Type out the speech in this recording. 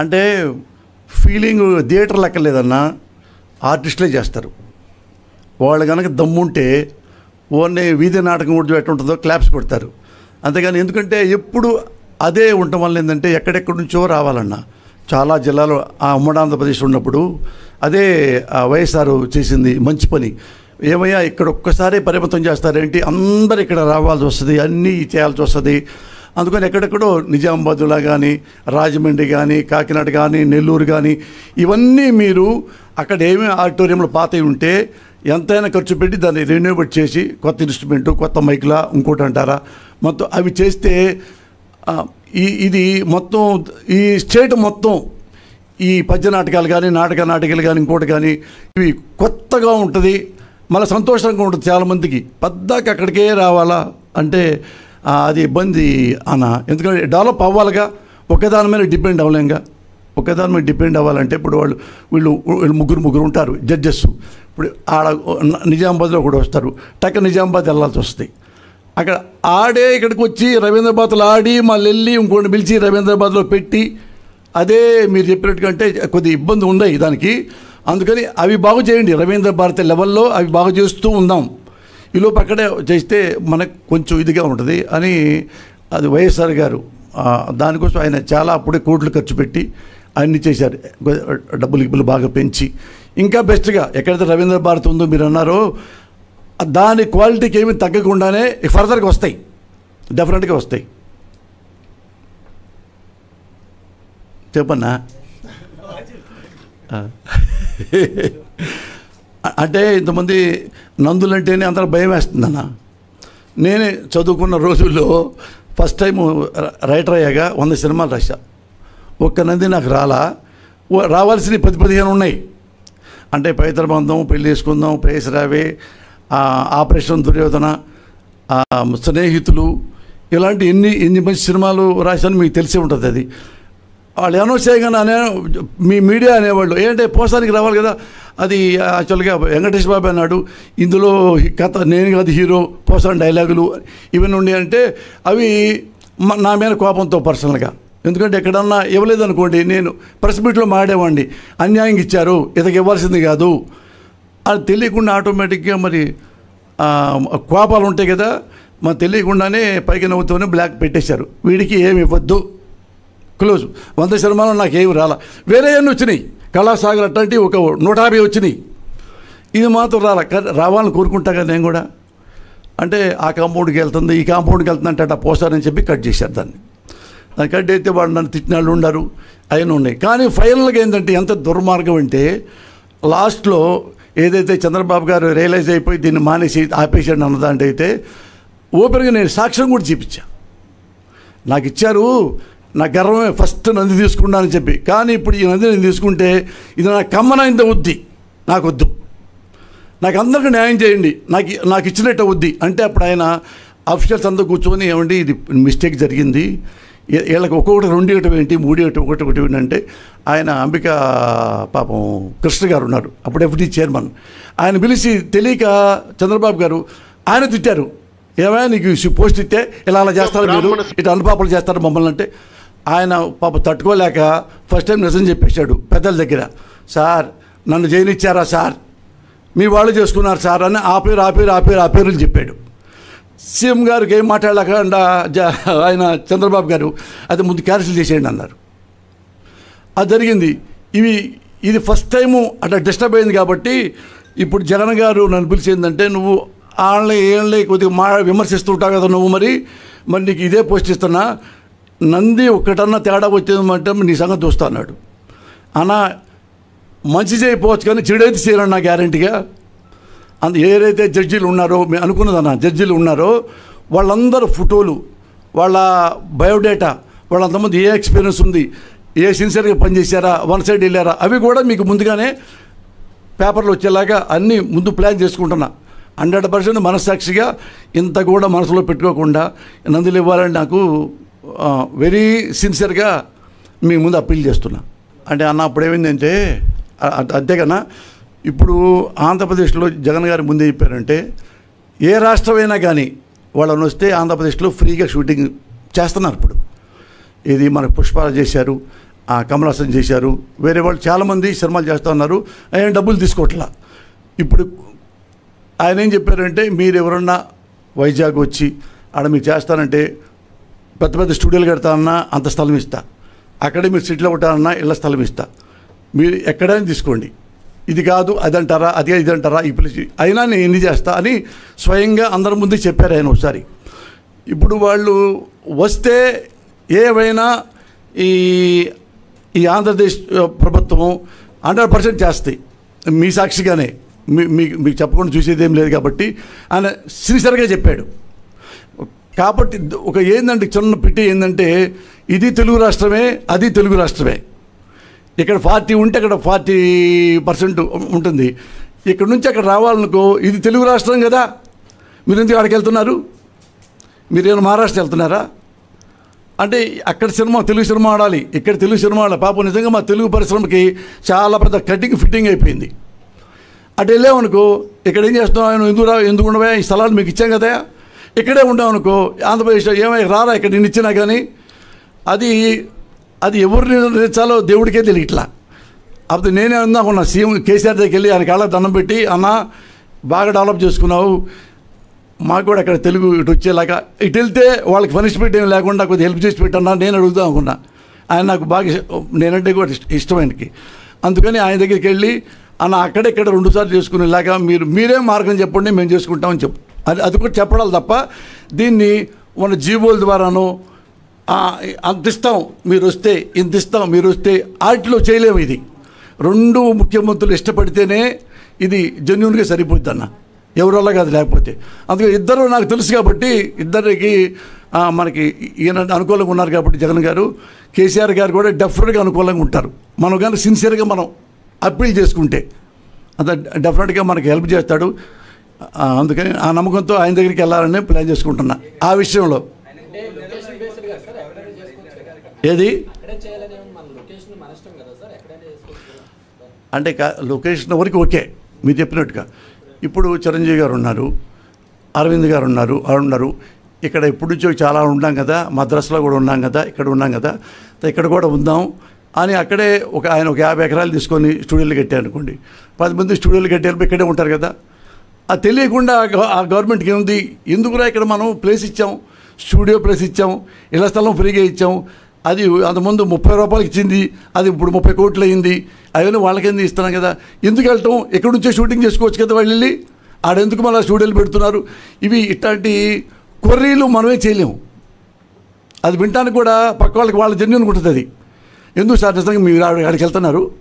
అంటే feeling theatre లెక్క లేదన్నా ఆర్టిస్టులే చేస్తారు వాళ్ళు కనుక దమ్ముంటే ఓన్లీ వీధి నాటకం కూడా ఎట్లా ఉంటుందో క్లాప్స్ కొడతారు అంతేగాని ఎందుకంటే ఎప్పుడు అదే ఉండటం వల్ల ఏంటంటే ఎక్కడెక్కడి నుంచో రావాలన్న చాలా జిల్లాలో ఆ ఉమ్మడి ఆంధ్రప్రదేశ్ ఉన్నప్పుడు అదే ఆ వైఎస్ఆర్ చేసింది మంచి పని ఏమయ్యా ఇక్కడ ఒక్కసారి పరిమితం చేస్తారేంటి అందరు ఇక్కడ రావాల్సి వస్తుంది అన్నీ చేయాల్సి వస్తుంది అందుకని ఎక్కడెక్కడో నిజామాబాద్లా కానీ రాజమండ్రి కానీ కాకినాడ కానీ నెల్లూరు కానీ ఇవన్నీ మీరు అక్కడ ఏమి ఆడిటోరియంలో పాతవి ఉంటే ఎంతైనా ఖర్చు పెట్టి దాన్ని రెన్యూవేట్ చేసి కొత్త ఇన్స్ట్రుమెంటు కొత్త మైక్లా ఇంకోటి అంటారా మొత్తం అవి చేస్తే ఆ, ఈ ఇది మొత్తం ఈ స్టేట్ మొత్తం ఈ పద్య నాటకాలు కానీ నాటక నాటికలు కానీ ఇంకోటి కానీ ఇవి కొత్తగా ఉంటుంది మళ్ళీ సంతోషంగా ఉంటుంది చాలామందికి పద్దాక అక్కడికే రావాలా అంటే ఆ, అది ఇబ్బంది అన్న ఎందుకంటే డెవలప్ అవ్వాలిగా ఒకదాని మీద డిపెండ్ అవ్వలేంగా ఒకదాని మీద డిపెండ్ అవ్వాలంటే ఇప్పుడు వాళ్ళు వీళ్ళు వీళ్ళు ముగ్గురు ముగ్గురు ఉంటారు జడ్జెస్ ఇప్పుడు ఆడ నిజామాబాద్లో కూడా వస్తారు టక్క నిజామాబాద్ వెళ్ళాల్సి వస్తుంది అక్కడ ఆడే ఇక్కడికి వచ్చి రవీంద్రబాద్లో ఆడి మళ్ళీ వెళ్ళి ఇంకోటి పిలిచి రవీంద్రబాద్లో పెట్టి అదే మీరు చెప్పినట్టుగా అంటే కొద్ది ఇబ్బంది ఉన్నాయి దానికి అందుకని అవి బాగు చేయండి రవీంద్ర భారతి లెవెల్లో అవి బాగు చేస్తూ ఉందాం ఈలోపు అక్కడే చేస్తే మనకు కొంచెం ఇదిగా ఉంటుంది అని అది వైఎస్ఆర్ గారు ఆ, దానికోసం ఆయన చాలా అప్పుడే కోట్లు ఖర్చు పెట్టి అన్ని చేశారు డబ్బులు గిబ్బులు బాగా పెంచి ఇంకా బెస్ట్గా ఎక్కడైతే రవీంద్ర భారతి ఉందో మీరు అన్నారో దాని క్వాలిటీకి ఏమీ తగ్గకుండానే ఫర్దర్గా వస్తాయి డెఫినెట్గా వస్తాయి చెప్పన్నా ఆ. అంటే ఇంతమంది నందులంటేనే అందరూ భయం వేస్తుందన్న నేనే చదువుకున్న రోజుల్లో ఫస్ట్ టైం రైటర్ అయ్యాగా వంద సినిమాలు రాశా ఒక్క నంది నాకు రాలా ఓ- రావాల్సిన పది పదిహేను ఉన్నాయి అంటే పైతర బంధం పెళ్లి చేసుకుందాం ప్రేయసరావే ఆ, ఆపరేషన్ దుర్యోధన ఆ, స్నేహితులు ఇలాంటి ఎన్ని ఎన్ని మంచి సినిమాలు రాశాను మీకు తెలిసే ఉంటుంది అది వాళ్ళు అనౌన్స్ చేయగానే అనే మీ మీడియా అనేవాళ్ళు ఏంటంటే పోసానికి రావాలి కదా అది యాక్చువల్గా వెంకటేష్ బాబు అన్నాడు ఇందులో హి- కథ నేను కాదు హీరో పోసాని డైలాగులు ఇవన్నీ ఉండి అంటే అవి మ- నా మీద కోపంతో పర్సనల్గా ఎందుకంటే ఎక్కడన్నా ఇవ్వలేదు అనుకోండి నేను ప్రెస్ మీట్లో మాడేవాడిని అన్యాయంగా ఇచ్చారు ఇతకి ఇవ్వాల్సింది కాదు అది తెలియకుండా ఆటోమేటిక్గా మరి ఆ, కోపాలు ఉంటాయి కదా మరి తెలియకుండానే పైకి నవ్వుతూనే బ్లాక్ పెట్టేశారు వీడికి ఏమి ఇవ్వద్దు క్లోజ్ వంద సినిమాలు నాకు ఏమి రాలా వేరే ఎన్ని వచ్చినాయి కళాసాగర్ అట్లాంటి ఒక నూట యాభై వచ్చినాయి ఇది మాత్రం రాలా కానీ రావాలని కోరుకుంటా కదా నేను కూడా అంటే ఆ కాంపౌండ్కి వెళ్తుంది ఈ కాంపౌండ్కి వెళ్తుంది అంటే అట్లా పోస్తారని చెప్పి కట్ చేశారు దాన్ని దాన్ని కట్ అయితే వాడు నన్ను తిట్టిన వాళ్ళు ఉండరు అయినా ఉన్నాయి కానీ ఫైనల్గా ఏంటంటే ఎంత దుర్మార్గం అంటే లాస్ట్లో ఏదైతే చంద్రబాబు గారు రియలైజ్ అయిపోయి దీన్ని మానేసి ఆపేసాడు అన్న దాంట్లో అయితే ఓపెన్గా నేను సాక్ష్యం కూడా చూపించా నాకు ఇచ్చారు నా గర్వమే ఫస్ట్ నంది తీసుకున్నానని చెప్పి కానీ ఇప్పుడు ఈ నంది నేను తీసుకుంటే ఇది నా కమ్మనైంత వద్ది నాకు వద్దు నాకు అందరికీ న్యాయం చేయండి నాకు నాకు ఇచ్చినట్టు వద్ది అంటే అప్పుడు ఆయన అఫీషియల్స్ అందరూ కూర్చొని ఏమండి ఇది మిస్టేక్ జరిగింది ఏ- వీళ్ళకి ఒక్కొక్కటి రెండు ఇవ్వటం ఏంటి మూడు ఇవ్వటం ఒకటి ఒకటి ఏంటి అంటే ఆయన అంబిక పాపం కృష్ణ గారు ఉన్నారు అప్పుడు ఎఫ్డి చైర్మన్ ఆయన పిలిచి తెలియక చంద్రబాబు గారు ఆయన తిట్టారు ఏమైనా నీకు ఈ పోస్ట్ ఇస్తే ఇలా అలా చేస్తారు మీరు ఇటు అనుపాపలు చేస్తారు మమ్మల్ని అంటే ఆయన పాప తట్టుకోలేక ఫస్ట్ టైం నిజం చెప్పేశాడు పెద్దల దగ్గర సార్ నన్ను జైనిచ్చారా సార్ మీ వాళ్ళు చేసుకున్నారు సార్ అని ఆ పేరు ఆ పేరు ఆ పేరు ఆ పేరుని చెప్పాడు సీఎం గారికి ఏం మాట్లాడకుండా జ- ఆయన చంద్రబాబు గారు అది ముందు క్యాన్సిల్ చేసేయండి అన్నారు అది జరిగింది ఇవి ఇది ఫస్ట్ టైము అట్లా డిస్టర్బ్ అయింది కాబట్టి ఇప్పుడు జగన్ గారు నన్ను పిలిచిందంటే నువ్వు వాళ్ళని ఏళ్ళని కొద్దిగా మా విమర్శిస్తుంటావు కదా నువ్వు మరి మరి నీకు ఇదే పోస్ట్ ఇస్తున్నా నంది ఒక్కటన్నా తేడా వచ్చేదంటే నీ సంగతి చూస్తా అన్నాడు అన్న మంచి చేయకపోవచ్చు కానీ చెడైతే చేయను నా గ్యారంటీగా అంత ఏదైతే జడ్జీలు ఉన్నారో మేము అనుకున్నదన్న జడ్జీలు ఉన్నారో వాళ్ళందరూ ఫోటోలు వాళ్ళ బయోడేటా వాళ్ళంతమంది ఏ ఎక్స్పీరియన్స్ ఉంది ఏ సిన్సియర్గా పనిచేశారా వన్ సైడ్ వెళ్ళారా అవి కూడా మీకు ముందుగానే పేపర్లు వచ్చేలాగా అన్నీ ముందు ప్లాన్ చేసుకుంటున్నా హండ్రెడ్ పర్సెంట్ మనస్సాక్షిగా ఇంత కూడా మనసులో పెట్టుకోకుండా నందులు ఇవ్వాలని నాకు వెరీ సిన్సియర్గా మీ ముందు అప్పీల్ చేస్తున్నా అంటే అన్న అప్పుడు ఏమైందంటే అ- అ- అంతేకన్నా ఇప్పుడు ఆంధ్రప్రదేశ్లో జగన్ గారు ముందే చెప్పారంటే ఏ రాష్ట్రమైనా కానీ వాళ్ళని వస్తే ఆంధ్రప్రదేశ్లో ఫ్రీగా షూటింగ్ చేస్తున్నారు ఇప్పుడు ఇది మన పుష్పాలు చేశారు ఆ కమల్ హాసన్ చేశారు వేరే వాళ్ళు చాలామంది సినిమాలు చేస్తూ ఉన్నారు ఆయన డబ్బులు తీసుకోవట్లా ఇప్పుడు ఆయన ఏం చెప్పారంటే మీరు ఎవరన్నా వైజాగ్ వచ్చి ఆడ మీరు చేస్తానంటే పెద్ద పెద్ద స్టూడియోలు కడతానన్నా అంత స్థలం ఇస్తా అక్కడే మీరు సిటీలో ఉంటానన్నా ఇళ్ళ స్థలం ఇస్తా మీరు ఎక్కడైనా తీసుకోండి ఇది కాదు అది అంటారా అది ఇది అంటారా ఈ ప్లేస్ అయినా నేను ఎన్ని చేస్తా అని స్వయంగా అందరి ముందు చెప్పారు ఆయన ఒకసారి ఇప్పుడు వాళ్ళు వస్తే ఏవైనా ఈ ఈ ఆంధ్రప్రదేశ్ ఆ, ప్రభుత్వం హండ్రెడ్ పర్సెంట్ చేస్తాయి మీ సాక్షిగానే మీ మీ- మీకు చెప్పకుండా చూసేది ఏం లేదు కాబట్టి ఆయన సిన్సియర్గా చెప్పాడు కాబట్టి ఒక ఏంటంటే చిన్న పిట్టి ఏంటంటే ఇది తెలుగు రాష్ట్రమే అది తెలుగు రాష్ట్రమే ఇక్కడ ఫార్టీ ఉంటే అక్కడ ఫార్టీ పర్సెంట్ ఉంటుంది ఇక్కడ నుంచి అక్కడ రావాలనుకో ఇది తెలుగు రాష్ట్రం కదా మీరు ఎందుకు అక్కడికి వెళ్తున్నారు మీరు ఏమైనా మహారాష్ట్ర వెళ్తున్నారా అంటే అక్కడ సినిమా తెలుగు సినిమా ఆడాలి ఇక్కడ తెలుగు సినిమా ఆడాలి పాపం నిజంగా మా తెలుగు పరిశ్రమకి చాలా పెద్ద కటింగ్ ఫిట్టింగ్ అయిపోయింది అటు వెళ్ళామనుకో ఇక్కడ ఏం చేస్తున్నావు ఆయన ఎందుకు రా ఎందుకు ఉండవా ఈ స్థలాలు మీకు ఇచ్చాం కదా ఇక్కడే ఉన్నామనుకో ఆంధ్రప్రదేశ్లో ఏమై రారా ఇక్కడ నేను ఇచ్చినా కానీ అది అది ఎవరిని నిర్ణయించాలో దేవుడికే తెలియట్లా అప్పుడు నేనే ఉందాకున్నా సీఎం కేసీఆర్ దగ్గరికి వెళ్ళి ఆయన కాళ్ళకి దండం పెట్టి అన్న బాగా డెవలప్ చేసుకున్నావు మాకు కూడా అక్కడ తెలుగు ఇటు వచ్చేలాగా ఇటు వెళ్తే వాళ్ళకి పనిష్మెంట్ ఏం లేకుండా కొద్దిగా హెల్ప్ చేసి పెట్టన్నా నేను అడుగుదాం అనుకున్నా ఆయన నాకు బాగా ఇష్ట- నేనంటే కూడా ఇష్ట- ఇష్టం ఆయనకి అందుకని ఆయన దగ్గరికి వెళ్ళి అన్న అక్కడెక్కడ రెండుసార్లు చేసుకునేలాగా మీరు మీరే మార్గం చెప్పండి మేము చేసుకుంటామని చెప్పు అది అది కూడా చెప్పడాలి తప్ప దీన్ని మన జీవోల ద్వారానో ఆ, అంత ఇస్తాం మీరు వస్తే ఇంత ఇస్తాం మీరు వస్తే వాటిలో చేయలేము ఇది రెండు ముఖ్యమంత్రులు ఇష్టపడితేనే ఇది జెన్యున్గా సరిపోద్ది అన్న ఎవరల్లా కాదు లేకపోతే అందుకే ఇద్దరు నాకు తెలుసు కాబట్టి ఇద్దరికి ఆ, మనకి ఈయన అనుకూలంగా ఉన్నారు కాబట్టి జగన్ గారు కేసీఆర్ గారు కూడా డెఫినెట్గా అనుకూలంగా ఉంటారు మనం కానీ సిన్సియర్గా మనం అప్పీల్ చేసుకుంటే అంత డెఫినెట్గా మనకి హెల్ప్ చేస్తాడు ఆ, అందుకని ఆ నమ్మకంతో ఆయన దగ్గరికి వెళ్ళాలని ప్లాన్ చేసుకుంటున్నా ఆ విషయంలో అంటే లొకేషన్ బేస్డ్ కదా సార్ ఎక్కడైనా చేసుకోవచ్చు కదా. ఏది ఎక్కడే చేయాలని ఏమన్నా మన లొకేషన్ మన ఇష్టం కదా సార్ ఎక్కడైనా చేసుకోవచ్చు కదా. అంటే కా- లొకేషన్ వరకు ఓకే మీరు చెప్పినట్టుగా ఇప్పుడు చిరంజీవి గారు ఉన్నారు అరవింద్ గారు ఉన్నారు వాళ్ళు ఉన్నారు ఇక్కడ ఎప్పటి నుంచో చాలా ఉన్నాం కదా మద్రాసులో కూడా ఉన్నాం కదా ఇక్కడ ఉన్నాం కదా త- ఇక్కడ కూడా ఉందాం అని అక్కడే ఒక ఆయన ఒక యాభై ఎకరాలు తీసుకొని స్టూడియోలు కట్టారు అనుకోండి పది మంది స్టూడియోలు కట్టారు ఇక్కడే ఉంటారు కదా అది తెలియకుండా ఆ గవ- ఆ గవర్నమెంట్కి ఏముంది ఎందుకురా ఇక్కడ మనం ప్లేస్ ఇచ్చాం స్టూడియో ప్లేస్ ఇచ్చాం ఇళ్ల స్థలం ఫ్రీగా ఇచ్చాం అది అంతకుముందు ముప్పై రూపాయలకి ఇచ్చింది అది ఇప్పుడు ముప్పై కోట్లు అయింది అవన్నీ వాళ్ళకేంది ఇస్తున్నాం కదా ఎందుకు వెళ్ళటం ఎక్కడి నుంచో షూటింగ్ చేసుకోవచ్చు కదా వాళ్ళు వెళ్ళి ఆడెందుకు మళ్ళీ స్టూడియోలు పెడుతున్నారు ఇవి ఇట్లాంటి కొర్రీలు మనమే చేయలేము అది వినటానికి కూడా పక్క వాళ్ళకి వాళ్ళ జన్యునికి ఉంటుంది అది ఎందుకు సార్ నిజంగా మీరు ఆడ- ఆడికి వెళ్తున్నారు